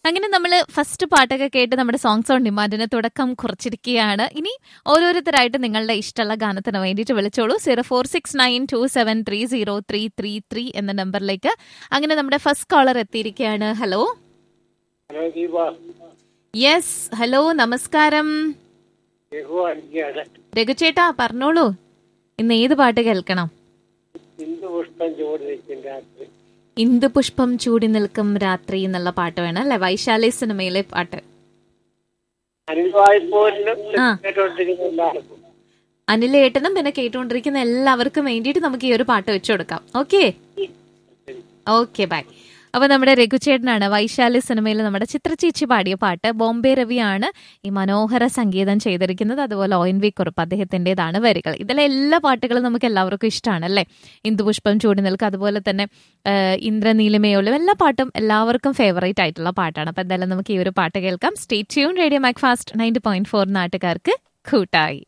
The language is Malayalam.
അങ്ങനെ നമ്മൾ ഫസ്റ്റ് പാട്ടൊക്കെ കേട്ട് നമ്മുടെ സോങ്സ് ഓൺ ഡിമാൻഡിന് തുടക്കം കുറിച്ചിരിക്കുകയാണ് ഇനി ഓരോരുത്തരായിട്ട് നിങ്ങളുടെ ഇഷ്ടമുള്ള ഗാനത്തിന് വേണ്ടിയിട്ട് വിളിച്ചോളൂ zero four six nine two seven three zero three three three എന്ന നമ്പറിലേക്ക് അങ്ങനെ നമ്മുടെ ഫസ്റ്റ് കോളർ എത്തിയിരിക്കുകയാണ് hello hello Deepa yes hello നമസ്കാരം രഘു അഞ്ചാണ് രഘുചേട്ടാ പറഞ്ഞോളൂ ഇന്ന് ഏത് പാട്ട് കേൾക്കണം ഹിന്ദു പുഷ്പം ചൂട് നിൽക്കും രാത്രി ഇന്ദുപുഷ്പം ചൂടി നിൽക്കും രാത്രി എന്നുള്ള പാട്ട് വേണം അല്ലെ വൈശാലി സിനിമയിലെ പാട്ട് അനിൽവായ്പോലിനും ആ. കേട്ടോണ്ടിരിക്കുന്ന എല്ലാവർക്കും അനിലേട്ടനും പിന്നെ കേട്ടുകൊണ്ടിരിക്കുന്ന എല്ലാവർക്കും വേണ്ടിയിട്ട് നമുക്ക് ഈ ഒരു പാട്ട് വെച്ചു കൊടുക്കാം ഓക്കെ ഓക്കെ ബൈ അപ്പൊ നമ്മുടെ രഘുചേട്ടനാണ് വൈശാലി സിനിമയിൽ നമ്മുടെ ചിത്രചേച്ചി പാടിയ പാട്ട് ബോംബെ രവിയാണ് ഈ മനോഹര സംഗീതം ചെയ്തിരിക്കുന്നത് അതുപോലെ ഒ എൻ വി കുറുപ്പ് അദ്ദേഹത്തിൻ്റെതാണ് വരികൾ ഇതിലെ എല്ലാ പാട്ടുകളും നമുക്ക് എല്ലാവർക്കും ഇഷ്ടമാണ് അല്ലേ ഇന്ദുപുഷ്പം ചൂടി നിൽക്കുക അതുപോലെ തന്നെ ആ, ഇന്ദ്രനീലിമയോലും എല്ലാ പാട്ടും എല്ലാവർക്കും ഫേവറേറ്റ് ആയിട്ടുള്ള പാട്ടാണ് അപ്പൊ എന്തായാലും നമുക്ക് ഈ ഒരു പാട്ട് കേൾക്കാം stay tune radio Mac Fast ninety point four നാട്ടുകാർക്ക് കൂട്ടായി